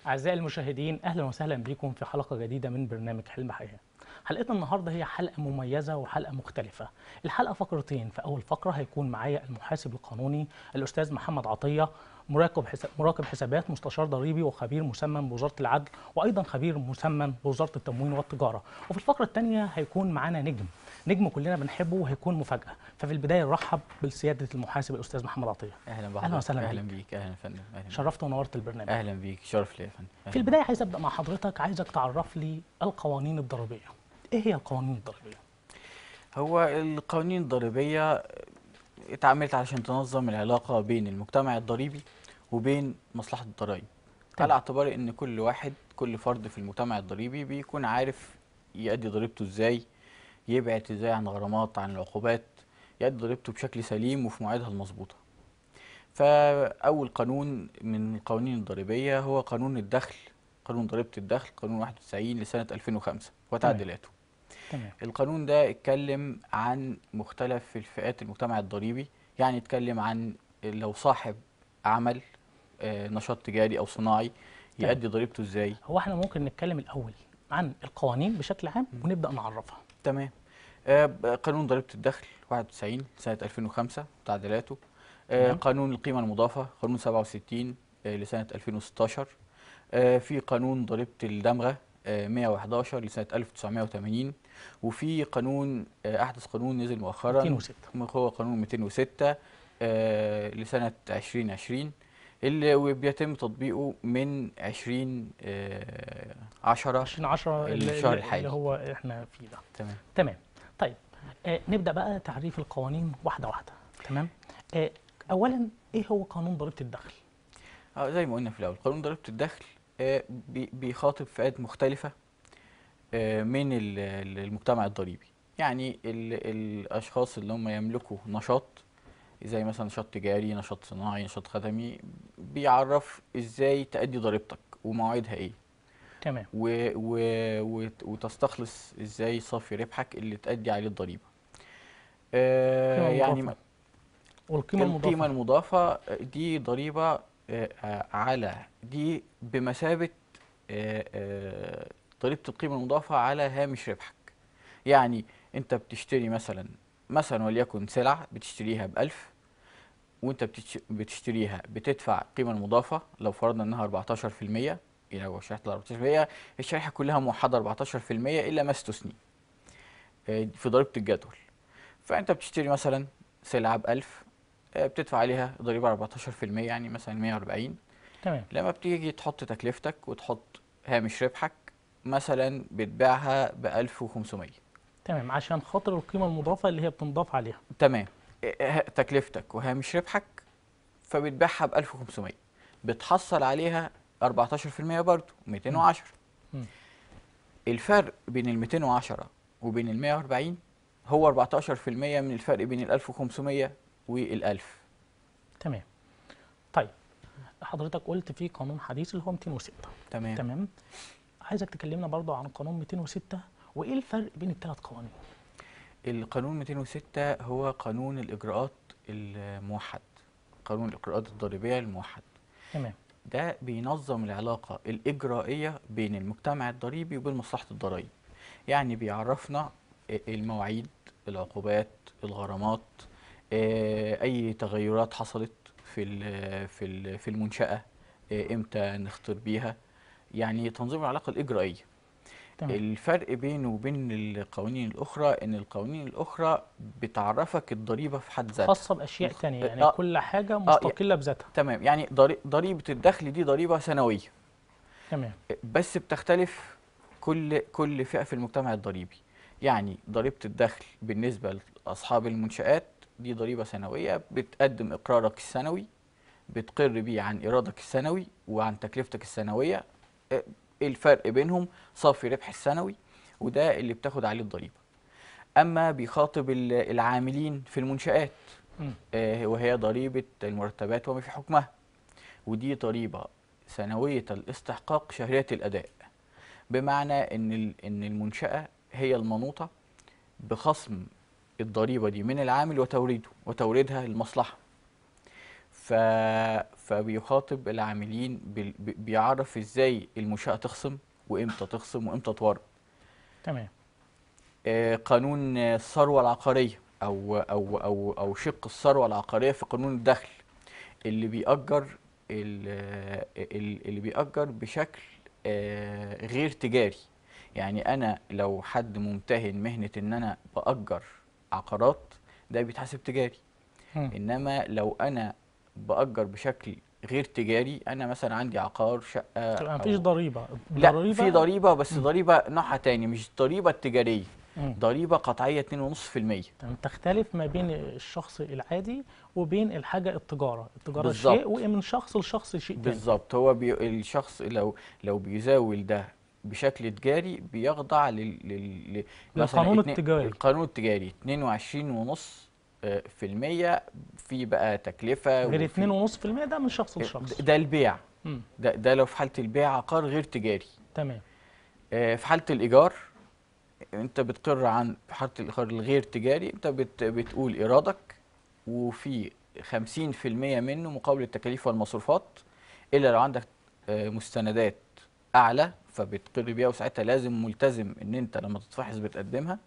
أعزائي المشاهدين أهلا وسهلا بكم في حلقة جديدة من برنامج حلم حياة حلقتنا النهاردة هي حلقة مميزة وحلقة مختلفة الحلقة فقرتين في أول فقرة هيكون معايا المحاسب القانوني الأستاذ محمد عطية مراقب حساب مراقب حسابات مستشار ضريبي وخبير مسمى بوزارة العدل وأيضا خبير مسمى بوزارة التموين والتجارة وفي الفقرة الثانية هيكون معانا نجم نجم كلنا بنحبه وهيكون مفاجأة ففي البداية نرحب بسيادة المحاسب الأستاذ محمد عطية اهلا بحضرتك أهلا وسهلا اهلا بيك. بيك اهلا يا فندم اهلا بيك. شرفت ونورت البرنامج اهلا بيك شرف ليا يا فندم أهلاً. في البداية عايز أبدأ مع حضرتك عايزك تعرف لي القوانين الضريبية إيه هي القوانين الضريبية؟ هو القوانين الضريبيه اتعملت علشان تنظم العلاقه بين المجتمع الضريبي وبين مصلحه الضرائب تمام. على اعتبار ان كل واحد كل فرد في المجتمع الضريبي بيكون عارف يؤدي ضريبته ازاي يبعد ازاي عن غرامات عن العقوبات يؤدي ضريبته بشكل سليم وفي مواعيدها المظبوطه فاول قانون من القوانين الضريبيه هو قانون الدخل قانون ضريبه الدخل قانون 91 لسنه 2005 وتعديلاته تمام القانون ده اتكلم عن مختلف الفئات المجتمع الضريبي يعني اتكلم عن لو صاحب عمل آه، نشاط تجاري او صناعي تمام. يؤدي ضريبته ازاي هو احنا ممكن نتكلم الأول عن القوانين بشكل عام ونبدأ نعرفها تمام آه، ب- قانون ضريبه الدخل 91 سنه 2005 تعديلاته آه، تمام. قانون القيمه المضافه قانون 67 آه، لسنه 2016 آه، في قانون ضريبه الدمغه آه، 111 لسنه 1980 وفي قانون آه، احدث قانون نزل مؤخرا 206 هو قانون 206 آه، لسنة 2020 اللي بيتم تطبيقه من 20 آه، 10 2010 اللي, الشهر اللي- الحالي. اللي هو احنا فيه ده تمام تمام طيب آه نبدأ بقى تعريف القوانين واحدة واحدة تمام آه أولا إيه هو قانون ضريبة الدخل؟ اه زي ما قلنا في الأول قانون ضريبة الدخل آه، بي- بيخاطب فئات مختلفة آه، من ال- ال- المجتمع الضريبي يعني ال- الأشخاص اللي هم يملكوا نشاط زي مثلا نشاط تجاري نشاط صناعي نشاط خدمي بيعرف ازاي تأدي ضريبتك ومواعيدها ايه تمام و و وت- وتستخلص ازاي صافي ربحك اللي تأدي عليه الضريبة آه قيمة يعني مضافة. والقيمة القيمة المضافة المضافة دي ضريبة آه، آه، على دي بمثابة آه، آه، ضريبة القيمة المضافة على هامش ربحك يعني انت بتشتري مثلا مثلا وليكن سلعة بتشتريها بألف وانت بتش- بتشتريها بتدفع القيمة المضافة لو فرضنا انها 14% يعني لو شريحة 14% الشريحة كلها موحدة 14% إلا ما استثني آه، في ضريبة الجدول فانت بتشتري مثلا سلعة بألف آه، بتدفع عليها ضريبة 14% يعني مثلا 140 تمام لما بتيجي تحط تكلفتك وتحط هامش ربحك مثلا بتبيعها ب 1500 تمام عشان خاطر القيمة المضافة اللي هي بتنضاف عليها تمام آه، تكلفتك وهامش ربحك فبتبيعها ب 1500 بتحصل عليها 14% برضه 210 مم. الفرق بين ال 210 وبين ال 140 هو 14% من الفرق بين ال 1500 وال 1000 تمام طيب حضرتك قلت في قانون حديث اللي هو 206 تمام تمام عايزك تكلمنا برضو عن قانون 206 وايه الفرق بين الثلاث قوانين القانون 206 هو قانون الإجراءات الموحد قانون الإجراءات الضريبية الموحد تمام ده بينظم العلاقة الإجرائية بين المجتمع الضريبي وبين مصلحة الضرائب يعني بيعرفنا المواعيد العقوبات الغرامات آه، أي تغيرات حصلت في ال- في ال- في المنشأة آه، إمتى نخطر بيها يعني تنظيم العلاقة الإجرائية تمام الفرق بينه وبين القوانين الأخرى إن القوانين الأخرى بتعرفك الضريبة في حد ذاتها خاصة بأشياء الخ- تانية يعني آه، كل حاجة مستقلة بذاتها تمام يعني ضري- ضريبة الدخل دي ضريبة سنوية تمام بس بتختلف كل كل فئة في المجتمع الضريبي يعني ضريبة الدخل بالنسبة لأصحاب المنشآت دي ضريبة سنوية بتقدم إقرارك السنوي بتقر بيه عن إيرادك السنوي وعن تكلفتك السنوية إيه الفرق بينهم صافي ربح السنوي وده اللي بتاخد عليه الضريبة أما بيخاطب ال- العاملين في المنشآت مم. آه، وهي ضريبة المرتبات وما في حكمها ودي ضريبة سنوية الاستحقاق شهرية الأداء بمعنى إن ال- إن المنشأة هي المنوطة بخصم الضريبة دي من العامل وتوريده وتوريدها للمصلحة ف... فبيخاطب العاملين بال... بي- بيعرف ازاي المنشأة تخصم وامتى تخصم وامتى تورد تمام آه، قانون آه، الثروة العقارية أو أو أو أو شق الثروة العقارية في قانون الدخل اللي بيأجر ال- آه، ال- اللي بيأجر بشكل آه، غير تجاري يعني أنا لو حد ممتهن مهنة إن أنا بأجر عقارات ده بيتحسب تجاري مم. إنما لو أنا بأجر بشكل غير تجاري أنا مثلا عندي عقار شقة تبقى مفيش أو- ضريبه لا في ضريبة بس مم. ضريبة نوعها تاني مش الضريبة التجارية مم. ضريبة قطعية 2.5% تمام تختلف ما بين الشخص العادي وبين الحاجه التجاره التجاره بالظبط. شيء ومن شخص لشخص شيء تاني بالظبط هو بي... الشخص لو لو بيزاول ده بشكل تجاري بيخضع لل... لل... ل- مثلا للقانون اتنين- التجاري. القانون التجاري 22 ونص آه، في المية في بقى تكلفة غير وفي- 2.5% ده من شخص لشخص ده البيع مم. ده, ده لو في حالة البيع عقار غير تجاري تمام آه، في حالة الإيجار أنت بتقر عن في حالة الإيجار الغير تجاري أنت بت بتقول إيرادك وفي 50% منه مقابل التكاليف والمصروفات إلا لو عندك آه، مستندات أعلى فبتقر بيها وساعتها لازم ملتزم إن أنت لما تتفحص بتقدمها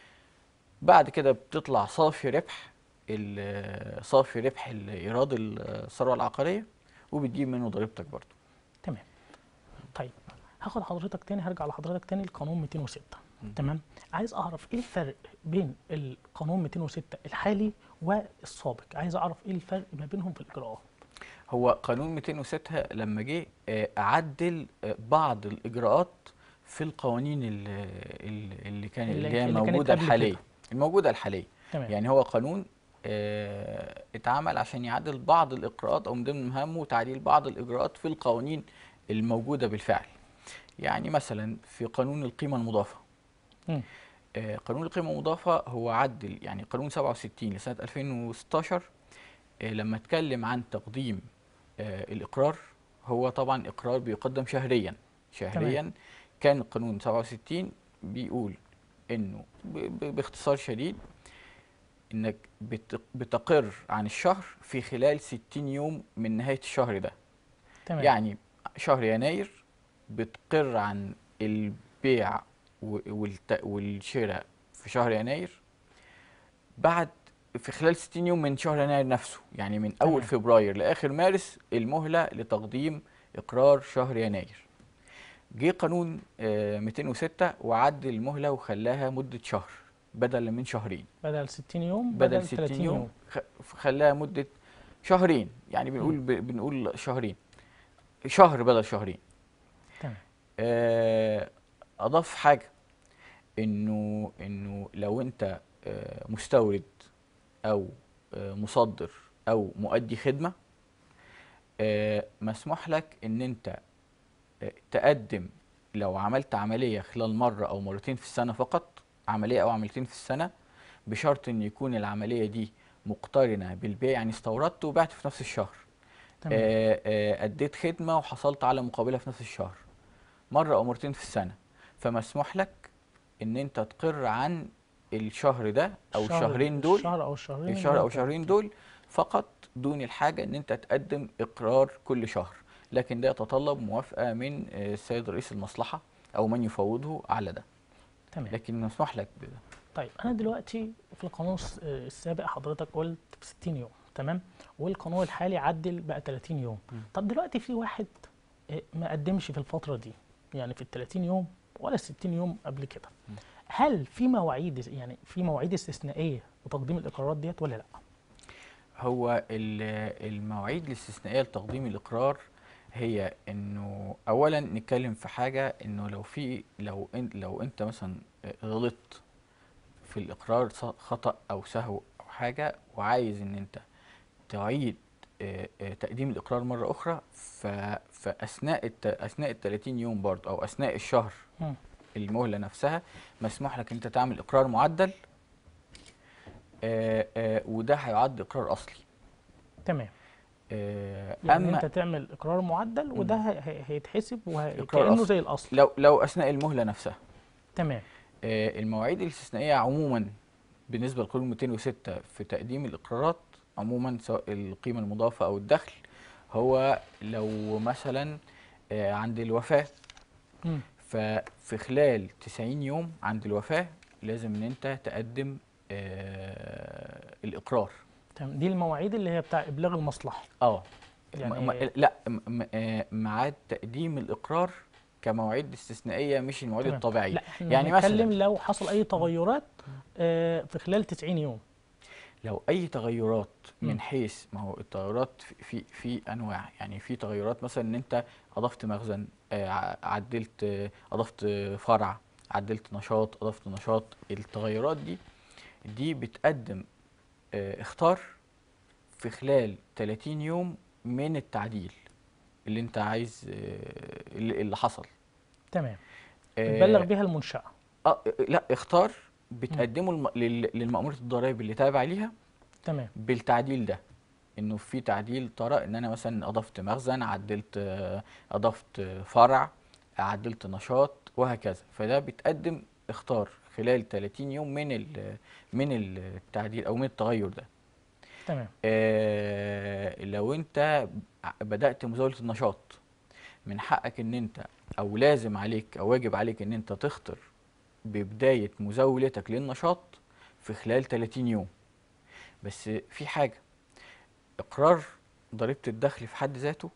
بعد كده بتطلع صافي ربح ال- صافي ربح الإيراد الثروة العقارية وبتجيب منه ضريبتك برضه تمام طيب هاخد حضرتك تاني هرجع لحضرتك تاني القانون 206 مم. تمام عايز اعرف ايه الفرق بين القانون 206 الحالي والسابق عايز اعرف ايه الفرق ما بينهم في الاجراءات هو قانون 206 لما جه آه، عدل آه، بعض الاجراءات في القوانين ال- ال- اللي كان اللي- اللي هي اللي كانت موجوده قبل الحاليه كده. الموجوده الحاليه تمام يعني هو قانون آه، اتعمل عشان يعدل بعض الاجراءات او من ضمن مهامه تعديل بعض الاجراءات في القوانين الموجوده بالفعل يعني مثلا في قانون القيمه المضافه مم. آه، قانون القيمة المضافة هو عدل يعني قانون 67 لسنة 2016 آه، لما اتكلم عن تقديم آه، الإقرار هو طبعا إقرار بيقدم شهريا شهريا كان القانون 67 بيقول إنه ب- ب- باختصار شديد إنك بت- بتقر عن الشهر في خلال 60 يوم من نهاية الشهر ده تمام يعني شهر يناير بتقر عن البيع و- والت- والشراء في شهر يناير بعد في خلال 60 يوم من شهر يناير نفسه يعني من أول تمام. فبراير لآخر مارس المهلة لتقديم إقرار شهر يناير جه قانون آه، 206 وعدل المهلة وخلاها مدة شهر بدلا من شهرين بدل 60 يوم بدل 30 60 يوم خ- خلاها مدة شهرين يعني بنقول مم. ب- بنقول شهرين شهر بدل شهرين تمام آه، اضاف حاجه انه انه لو انت آه، مستورد او آه، مصدر او مؤدي خدمه آه، مسموح لك ان انت آه، تقدم لو عملت عمليه خلال مره او مرتين في السنه فقط عمليه او عملتين في السنه بشرط ان يكون العمليه دي مقترنه بالبيع يعني استوردت وبعت في نفس الشهر تمام آه، آه، اديت خدمه وحصلت على مقابلها في نفس الشهر مره او مرتين في السنه فمسموح لك ان انت تقر عن الشهر ده او الشهر- الشهرين دول الشهر او الشهرين الشهر اللي او أنت- الشهرين دول فقط دون الحاجه ان انت تقدم اقرار كل شهر لكن ده يتطلب موافقه من آه، السيد رئيس المصلحه او من يفوضه على ده تمام لكن مسموح لك بده طيب انا دلوقتي في القانون الس- آه، السابق حضرتك قلت في 60 يوم تمام والقانون الحالي عدل بقى 30 يوم مم. طب دلوقتي في واحد آه، ما قدمش في الفتره دي يعني في ال 30 يوم ولا ال 60 يوم قبل كده مم. هل في مواعيد يعني في مواعيد استثنائيه لتقديم الاقرارات ديت ولا لا هو ال- المواعيد الاستثنائيه لتقديم الاقرار هي انه اولا نتكلم في حاجه انه لو في لو انت لو انت مثلا غلطت في الاقرار ص- خطا او سهو او حاجه وعايز ان انت تعيد آه، آه، تقديم الاقرار مره اخرى ف- فاثناء الت- اثناء ال 30 يوم برضه او اثناء الشهر مم. المهله نفسها مسموح لك انت تعمل اقرار معدل آه، آه، وده هيعد اقرار اصلي تمام آه، يعني اما انت تعمل اقرار معدل وده هي- هي- هيتحسب إقرار وكانه أصلي. زي الاصل لو لو اثناء المهله نفسها تمام آه، المواعيد الاستثنائيه عموما بالنسبه لقانون 206 في تقديم الاقرارات عموما سواء القيمة المضافة أو الدخل هو لو مثلا آه، عند الوفاة مم. ففي خلال 90 يوم عند الوفاة لازم ان انت تقدم آه الإقرار تمام دي المواعيد اللي هي بتاع ابلاغ المصلحه اه يعني- م- م- لا م- م- آه، ميعاد تقديم الإقرار كمواعيد استثنائية مش المواعيد تمام. الطبيعية لا احنا يعني يعني بنتكلم مثلا لو حصل اي تغيرات آه، في خلال 90 يوم لو اي تغيرات مم. من حيث ما هو التغيرات في في, في انواع يعني في تغيرات مثلا ان انت اضفت مخزن آه، ع- عدلت آه، اضفت آه، فرع عدلت نشاط اضفت نشاط التغيرات دي دي بتقدم آه، اختار في خلال 30 يوم من التعديل اللي انت عايز آه، اللي اللي حصل تمام آه، بتبلغ بيها المنشاه اه لا اختار بتقدمه الم- لل- للمأمورية الضرائب اللي تابع ليها تمام بالتعديل ده انه في تعديل طرأ ان انا مثلا اضفت مخزن عدلت آه، اضفت آه، فرع عدلت نشاط وهكذا فده بتقدم اختار خلال 30 يوم من ال- من التعديل او من التغير ده تمام آه، لو انت بدأت مزاولة النشاط من حقك ان انت او لازم عليك او واجب عليك ان انت تخطر ببداية مزاولتك للنشاط في خلال 30 يوم بس في حاجة اقرار ضريبة الدخل في حد ذاته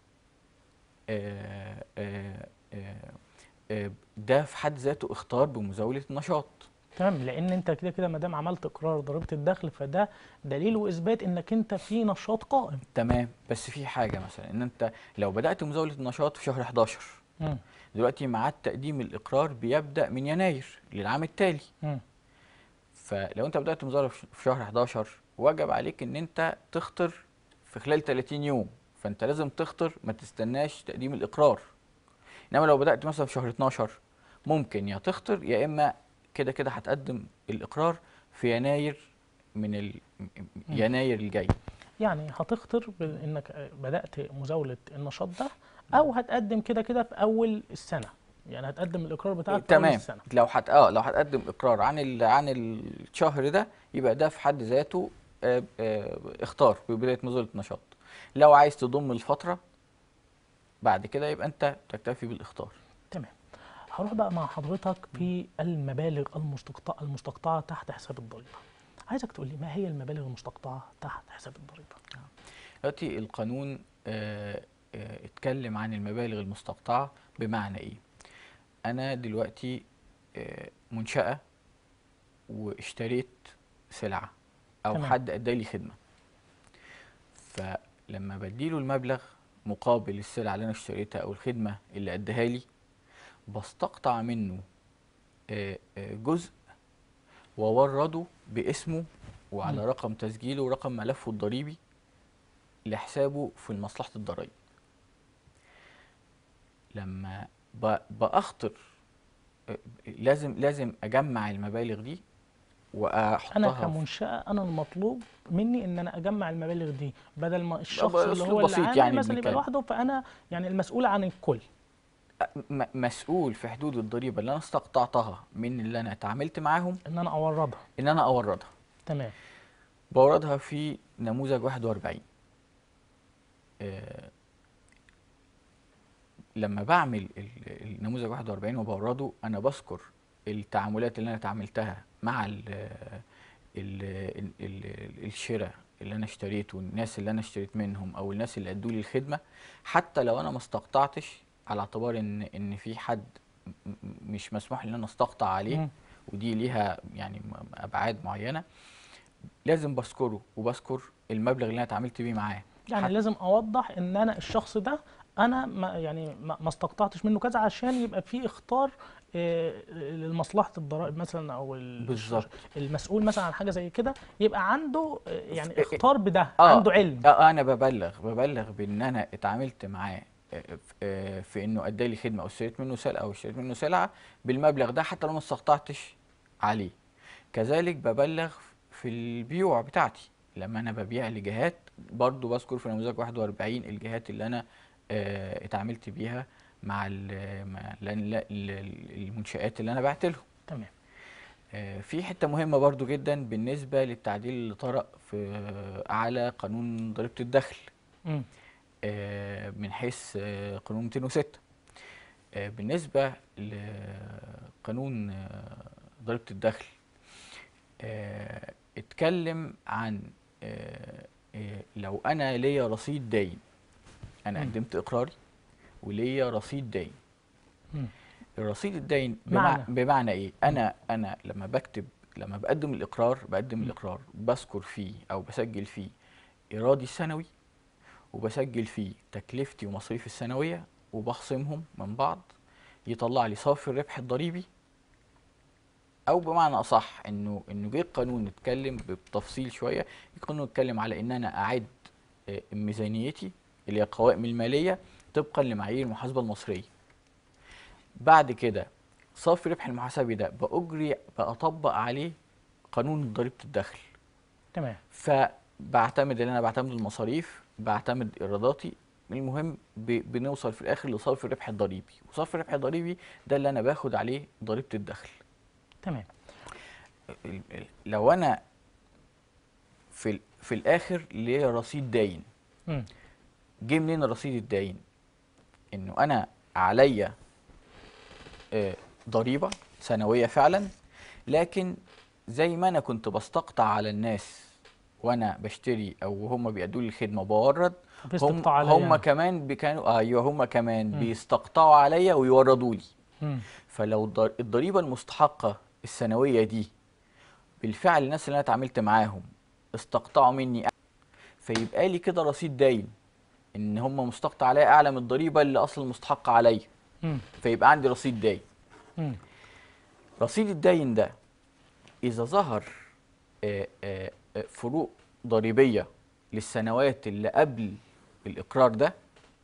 آه، آه، آه، آه، ده في حد ذاته اختار بمزاولة النشاط تمام لان انت كده كده ما دام عملت اقرار ضريبه الدخل فده دليل واثبات انك انت في نشاط قائم تمام بس في حاجة مثلا ان انت لو بدأت مزاولة النشاط في شهر 11 مم. دلوقتي ميعاد تقديم الإقرار بيبدأ من يناير للعام التالي مم. فلو أنت بدأت مزارع في في شهر 11 وجب عليك إن أنت تخطر في خلال 30 يوم فأنت لازم تخطر ما تستناش تقديم الإقرار إنما لو بدأت مثلا في شهر 12 ممكن يا تخطر يا إما كده كده هتقدم الإقرار في يناير من ال... يناير الجاي يعني هتخطر بانك بدات مزاوله النشاط ده او هتقدم كده كده في اول السنه يعني هتقدم الاقرار بتاعك في اول تمام السنه لو هت اه لو هتقدم اقرار عن ال... عن الشهر ده يبقى ده في حد ذاته آه آه اختار ببدايه مزاوله نشاط لو عايز تضم الفتره بعد كده يبقى انت تكتفي بالاختار تمام هروح بقى مع حضرتك في المبالغ المستقطعه المستقطعه تحت حساب الضريبه عايزك تقول لي ما هي المبالغ المستقطعه تحت حساب الضريبه دلوقتي القانون آه آه اتكلم عن المبالغ المستقطعه بمعنى ايه انا دلوقتي آه منشاه واشتريت سلعه او تمام. حد ادى لي خدمه فلما بديله المبلغ مقابل السلعه اللي انا اشتريتها او الخدمه اللي اداها لي بستقطع منه آه، آه، جزء وورده باسمه وعلى مم. رقم تسجيله ورقم ملفه الضريبي لحسابه في مصلحة الضرائب لما ب- بأخطر آه، لازم لازم أجمع المبالغ دي وأحطها انا في- كمنشاه انا المطلوب مني ان انا اجمع المبالغ دي بدل ما الشخص بقى اللي أسلوب هو اللي بسيط عامل يعني مثلا يبقى بنتكلم. لوحده فانا يعني المسؤول عن الكل م- مسؤول في حدود الضريبة اللي أنا استقطعتها من اللي أنا اتعاملت معاهم ان انا اوردها إن أنا أوردها تمام بوردها في نموذج 41 آه، لما بعمل ال- النموذج 41 وبورده انا بذكر التعاملات اللي انا تعاملتها مع ال ال ال ال الشراء اللي انا اشتريته والناس اللي انا اشتريت منهم او الناس اللي ادوا لي الخدمه حتى لو انا ما استقطعتش على اعتبار ان ان في حد م- م- مش مسموح لي ان انا استقطع عليه مم. ودي ليها يعني م- ابعاد معينه لازم بذكره وبذكر المبلغ اللي انا اتعاملت بيه معاه يعني حتى- لازم اوضح ان انا الشخص ده انا ما يعني ما ما استقطعتش منه كذا عشان يبقى في اختار آه، لمصلحه الضرائب مثلا او ال- بالظبط. المسؤول مثلا عن حاجه زي كده يبقى عنده آه، يعني إيه- اختار بده آه، عنده علم اه انا ببلغ ببلغ بان انا اتعاملت معاه آه، في- آه، في انه ادى لي خدمه او اشتريت منه سلعه او اشتريت منه سلعه بالمبلغ ده حتى لو ما استقطعتش عليه كذلك ببلغ في البيوع بتاعتي لما انا ببيع لجهات برضو بذكر في نموذج 41 الجهات اللي انا آه، اتعاملت بيها مع ال- مع ال- ال- المنشآت اللي انا بعت لهم تمام آه، في حتة مهمة برضو جدا بالنسبة للتعديل اللي طرأ في على قانون ضريبة الدخل مم. آه، من حيث آه، قانون 206 آه، بالنسبة لقانون آه، ضريبة الدخل آه، اتكلم عن آه، آه، لو أنا ليا رصيد داين أنا مم. قدمت إقراري وليا رصيد داين مم. الرصيد الداين معنى. بمعنى, بمعنى ايه انا انا لما بكتب لما بقدم الاقرار بقدم الاقرار بذكر فيه او بسجل فيه ايرادي السنوي وبسجل فيه تكلفتي ومصاريفي السنويه وبخصمهم من بعض يطلع لي صافي الربح الضريبي او بمعنى اصح انه انه جه القانون اتكلم بتفصيل شويه القانون اتكلم على ان انا اعد آه، ميزانيتي اللي هي القوائم الماليه طبقا لمعايير المحاسبه المصريه بعد كده صافي ربح المحاسبي ده بأجري بأطبق عليه قانون ضريبة الدخل تمام فبعتمد ان انا بعتمد المصاريف بعتمد ايراداتي المهم ب- بنوصل في الاخر لصافي الربح الضريبي وصافي الربح الضريبي ده اللي انا باخد عليه ضريبة الدخل تمام ال- ال- لو انا في ال- في الاخر ليا رصيد داين مم. جه منين الرصيد الداين انه انا عليا آه، ضريبه سنويه فعلا لكن زي ما انا كنت بستقطع على الناس وانا بشتري او هم بيأدوا لي الخدمه بورد هم بيستقطع عليا هم أنا. كمان بي- كانوا ايوه هم كمان مم. بيستقطعوا عليا ويوردوا لي مم. فلو الضر- الضريبه المستحقه السنويه دي بالفعل الناس اللي انا اتعاملت معاهم استقطعوا مني فيبقى لي كده رصيد داين ان هم مستقطع عليا اعلى من الضريبه اللي اصلا مستحقه عليا مم. فيبقى عندي رصيد داين مم. رصيد الداين ده اذا ظهر آه، آه، آه، فروق ضريبيه للسنوات اللي قبل الاقرار ده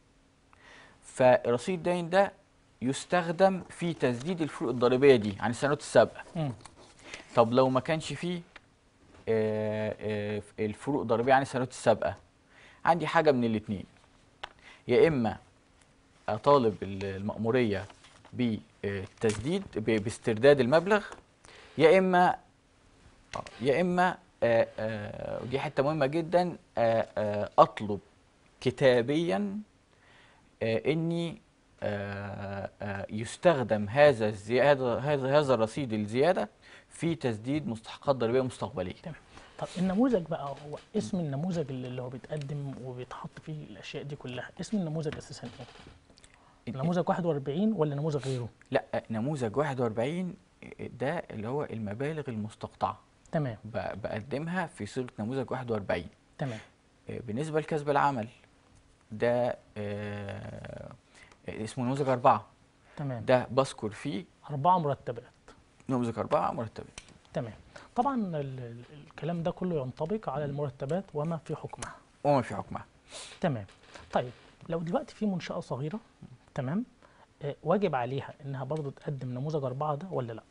فرصيد الداين ده يستخدم في تسديد الفروق الضريبيه دي عن السنوات السابقه مم. طب لو ما كانش فيه آه، آه، الفروق الضريبيه عن السنوات السابقه عندي حاجه من الاتنين يا اما اطالب ال- المأموريه بالتسديد ب- باسترداد المبلغ يا اما آه، يا اما آه، آه، ودي حته مهمه جدا آه، آه، اطلب كتابيا آه، اني آه، آه، يستخدم هذا الزياده هذا هذا الرصيد الزياده في تسديد مستحقات ضريبيه مستقبليه تمام طب النموذج بقى هو اسم النموذج اللي اللي هو بيتقدم وبيتحط فيه الاشياء دي كلها اسم النموذج اساسا ايه نموذج 41 ولا نموذج غيره لا نموذج 41 ده اللي هو المبالغ المستقطعه تمام ب- بقدمها في صيغه نموذج 41 تمام آه، بالنسبه لكسب العمل ده آه، اسمه نموذج أربعة تمام ده بذكر فيه أربعة مرتبات نموذج أربعة مرتبات تمام طبعا ال- ال- الكلام ده كله ينطبق على المرتبات وما في حكمها وما في حكمها تمام طيب لو دلوقتي في منشأة صغيرة تمام آه، واجب عليها انها برضو تقدم نموذج أربعة ده ولا لا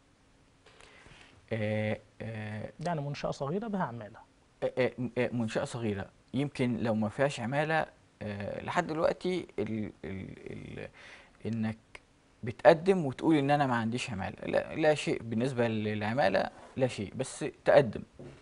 آه، آه، يعني منشأة صغيرة بها عمالة آه، آه، منشأة صغيرة يمكن لو ما فيهاش عمالة آه، لحد دلوقتي ال ال ال انك بتقدم وتقول ان انا ما عنديش عمالة لا, لا شيء بالنسبة للعمالة لا شيء بس تقدم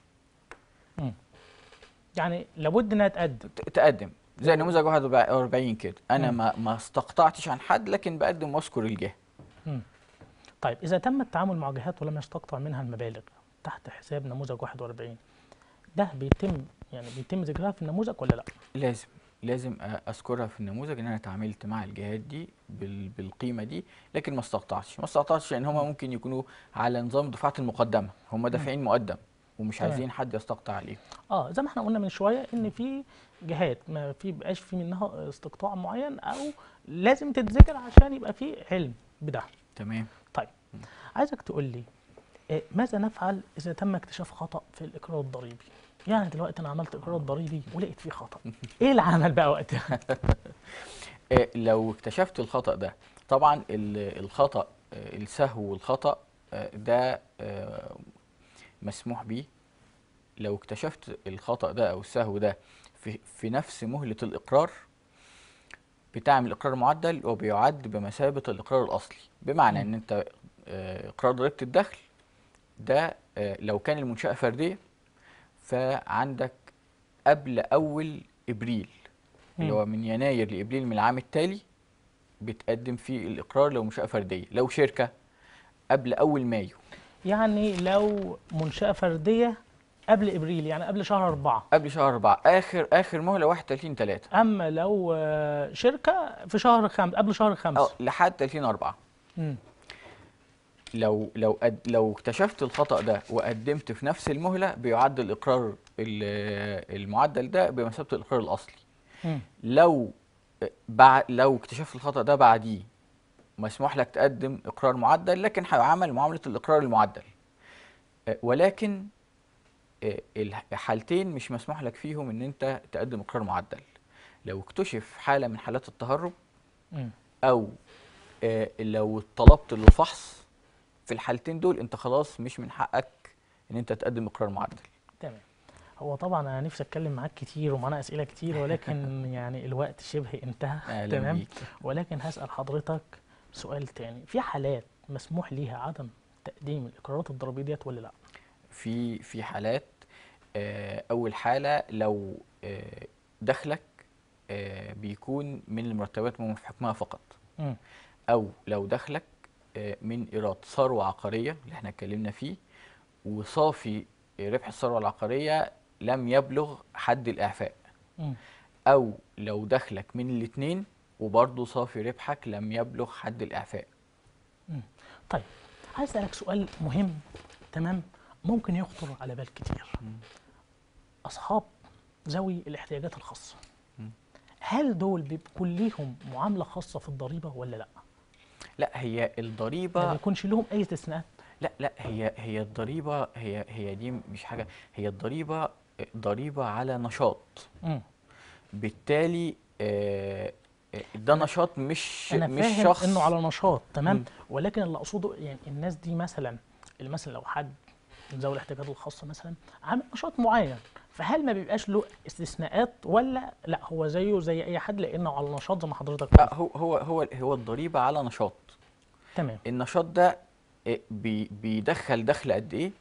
يعني لابد انها تقدم ت- تقدم زي نموذج 41 كده انا مم. ما ما استقطعتش عن حد لكن بقدم واذكر الجهة مم. طيب إذا تم التعامل مع جهات ولم يستقطع منها المبالغ تحت حساب نموذج 41 ده بيتم يعني بيتم ذكرها في النموذج ولا لا؟ لازم لازم أ- اذكرها في النموذج ان انا اتعاملت مع الجهات دي بال بالقيمه دي لكن ما استقطعتش ما استقطعتش لان هم ممكن يكونوا على نظام دفعات المقدمه هم دافعين مقدم ومش تمام. عايزين حد يستقطع عليهم اه زي ما احنا قلنا من شويه ان في جهات ما في بقاش في منها استقطاع معين او لازم تتذكر عشان يبقى في علم بده. تمام طيب عايزك تقول لي آه، ماذا نفعل اذا تم اكتشاف خطا في الاقرار الضريبي؟ يعني دلوقتي انا عملت اقرار ضريبي ولقيت فيه خطا. ايه العمل بقى وقتها؟ آه، لو اكتشفت الخطا ده طبعا ال- الخطا آه، السهو والخطا آه، ده آه، مسموح بيه لو اكتشفت الخطا ده او السهو ده في في نفس مهله الاقرار بتعمل اقرار معدل وبيعد بمثابه الاقرار الاصلي بمعنى مم. ان انت آه، اقرار ضريبه الدخل ده آه، لو كان المنشأة فردية فعندك قبل أول إبريل اللي مم. هو من يناير لإبريل من العام التالي بتقدم فيه الإقرار لو منشأة فردية لو شركة قبل أول مايو يعني لو منشأة فردية قبل إبريل يعني قبل شهر أربعة قبل شهر أربعة آخر آخر مهلة 31 3 أما لو آه، شركة في شهر خمسة قبل شهر أه خمسة لحد 30 4 مم. لو لو أد لو اكتشفت الخطأ ده وقدمت في نفس المهلة بيعد الإقرار ال- المعدل ده بمثابة الإقرار الأصلي مم. لو بعد لو اكتشفت الخطأ ده بعديه مسموح لك تقدم إقرار معدل لكن هيعامل معاملة الإقرار المعدل آه، ولكن آه، الحالتين مش مسموح لك فيهم إن أنت تقدم إقرار معدل لو اكتشف حالة من حالات التهرب مم. او آه، لو طلبت للفحص في الحالتين دول انت خلاص مش من حقك ان انت تقدم اقرار معدل تمام هو طبعا انا نفسي اتكلم معاك كتير ومعانا اسئله كتير ولكن يعني الوقت شبه انتهى اهلا تمام بيك ولكن هسال حضرتك سؤال تاني في حالات مسموح ليها عدم تقديم الاقرارات الضريبيه ديت ولا لا في في حالات آه، اول حاله لو آه، دخلك آه، بيكون من المرتبات المهم في حكمها فقط مم. او لو دخلك آه، من ايراد ثروه عقاريه اللي احنا اتكلمنا فيه وصافي ربح الثروه العقاريه لم يبلغ حد الاعفاء مم. او لو دخلك من الاثنين وبرضه صافي ربحك لم يبلغ حد الاعفاء طيب عايز اسالك سؤال مهم تمام ممكن يخطر على بال كتير اصحاب ذوي الاحتياجات الخاصه مم. هل دول بيكون ليهم معامله خاصه في الضريبه ولا لا لا هي ما الضريبه بيكونش لهم اي استثناءات لا لا هي هي الضريبه هي هي دي مش حاجه هي الضريبه ضريبه على نشاط مم. بالتالي آه، آه، ده نشاط مش انا مش فاهم شخص انه على نشاط تمام مم. ولكن اللي اقصده يعني الناس دي مثلا اللي مثلا لو حد من ذوي الاحتياجات الخاصه مثلا عامل نشاط معين فهل ما بيبقاش له استثناءات ولا لا هو زيه زي اي حد لانه على نشاط زي ما حضرتك قلت لا هو هو هو هو الضريبه على نشاط تمام النشاط ده آه، بي- بيدخل دخل قد ايه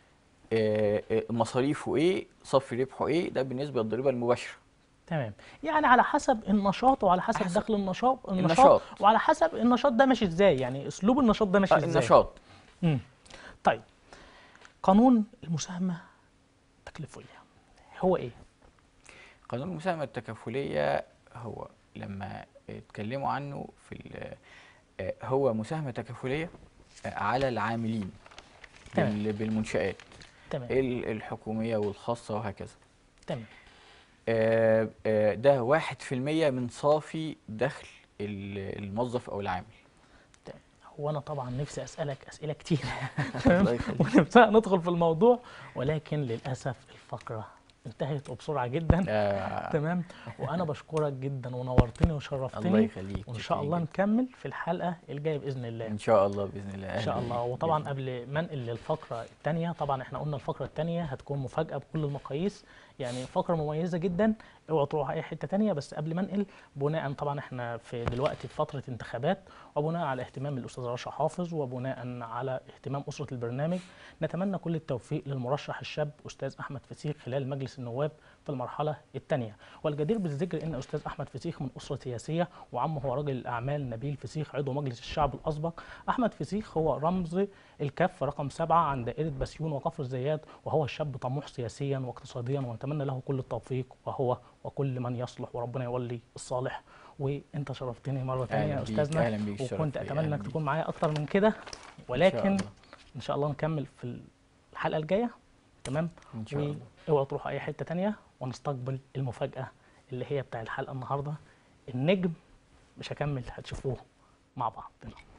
آه، آه، مصاريفه ايه صافي ربحه ايه ده بالنسبه للضريبه المباشره تمام يعني على حسب النشاط وعلى حسب حسب دخل النشاط النشاط النشاط. وعلى حسب النشاط ده ماشي ازاي يعني اسلوب النشاط ده ماشي آه، ازاي النشاط مم. طيب قانون المساهمه التكليفيه هو ايه قانون المساهمة التكافلية هو لما اتكلموا عنه في ال- آه، هو مساهمة تكافلية آه، على العاملين تمام. بال- بالمنشآت تمام ال- الحكومية والخاصة وهكذا تمام آه، آه، ده واحد في المية من صافي دخل ال- الموظف أو العامل تمام. هو انا طبعا نفسي اسالك اسئله كتير الله يخليك. ونبدا ندخل في الموضوع ولكن للاسف الفقره انتهت وبسرعه جدا آه، تمام وانا بشكرك جدا ونورتني الله وشرفتني يخليك وان شكراً شاء الله جداً. نكمل في الحلقه الجايه باذن الله إن شاء الله بإذن الله ان شاء أهلاً الله بيك. وطبعا بإذن قبل ما انقل للفقره الثانيه طبعا احنا قلنا الفقره الثانيه هتكون مفاجاه بكل المقاييس يعني فقره مميزه جدا اوعوا تروحوا اي حته تانية بس قبل ما انقل بناء طبعا احنا في دلوقتي في فتره انتخابات وبناء على اهتمام الاستاذ رشا حافظ وبناء على اهتمام اسره البرنامج نتمنى كل التوفيق للمرشح الشاب استاذ احمد فسيخ خلال مجلس النواب في المرحله الثانيه والجدير بالذكر ان استاذ احمد فسيخ من اسره سياسيه وعمه هو رجل الاعمال نبيل فسيخ عضو مجلس الشعب الاسبق احمد فسيخ هو رمز الكف رقم سبعة عن دائرة بسيون وكفر الزيات وهو شاب طموح سياسيا واقتصاديا ونتمنى له كل التوفيق وهو وكل من يصلح وربنا يولي الصالح وانت شرفتني مرة ثانية أهلاً يا بيك، استاذنا أهلاً بيك، الشرف وكنت ليا، اتمنى أهلاً انك بيك. تكون معايا اكتر من كده إن شاء ولكن الله. ان شاء الله نكمل في الحلقة الجاية تمام إن شاء الله واوعوا تروحوا اي حتة تانية ونستقبل المفاجأة اللي هي بتاع الحلقة النهاردة النجم مش هكمل هتشوفوه مع بعض